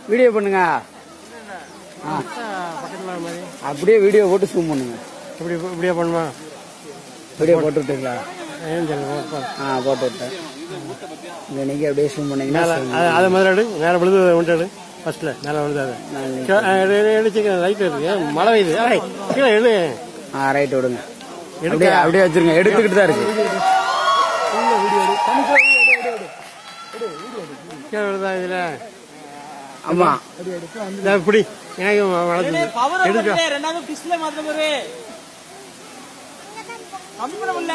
Video பண்ணுங்க ஆ பக்கத்தில் மாதிரி அப்படியே வீடியோ போட்டு ஜூம் பண்ணுங்க இப்படி இப்படியே பண்ணுமா வீடியோ போட்டு விட்டுங்களா ஏன் சொல்லுங்க ஆ போட்டு விட்டேன் இங்க நீங்க அப்படியே ஜூம் பண்ணீங்கன்னா மேலே zoom. அது அது மாதிரி எடு மேலே விழுது ஒன்று எடு ஃபர்ஸ்ட்டில் மேலே விழுது அது நான் எடுத்து லைட் இருக்கு மழை பெய்யுது ஏய், கீழே எடு ஆ ரைட் விடுங்க அப்படியே அப்படியே வச்சிருங்க எடுத்துக்கிட்டு தான் இருக்கு கீழே விழுதா இதில் ஆமா இப்படி எனக்கு வளர்த்து பவர் எடுக்க ரெண்டாவது டிஸ்பிளே மாத்திர பாரு கம்மி பண்ண முடியல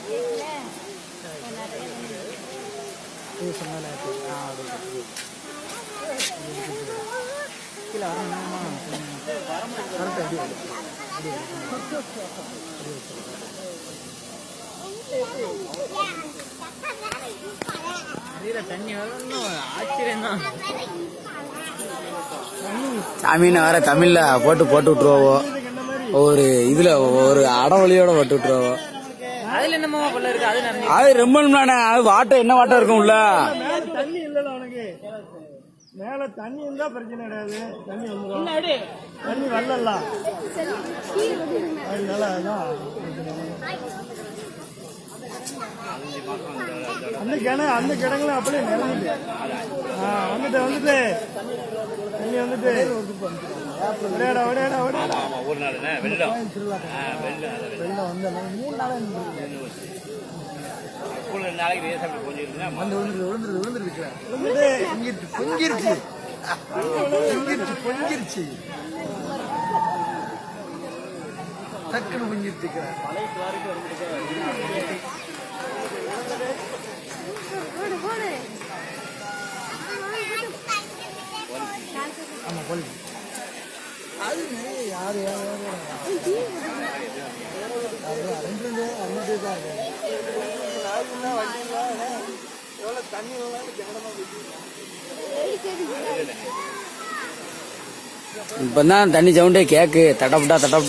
தண்ணி வரணும் ஆச்சரியம் தான் சாமின்னு வேற தமிழ்ல போட்டு போட்டு விட்டுருவோம் ஒரு இதுல ஒரு அடவழியோட போட்டு விட்டுருவோம் அதுல என்னமா கொள்ள இருக்கு அது நிறைய அது ரொம்ப நானே அது வாட்டம் என்ன வாட்டம் இருக்கும்ல தண்ணி இல்லல உனக்கு மேல தண்ணி இருந்தா பிரச்சனை கிடையாது தண்ணி வந்துடும் இல்ல எடு தண்ணி வரல அதனால அதான் அந்த கிண அந்த கிடங்குல அப்படியே நிறந்துட்டு ஆ வந்துட்டு வந்துட்டு தண்ணி வந்துட்டு விளையாடா விளையாடா விளையாடா வெள்ளம் வந்து மூணு நாளா பொங்கிருச்சு பொங்கிருச்சு பொங்கிருச்சு பொங்கிருச்சு டக்குனு பொங்கிருச்சு இப்பதான் தண்ணி சவுண்டே கேக்கு தட்டப்பட்டா தட்டப்பட்டா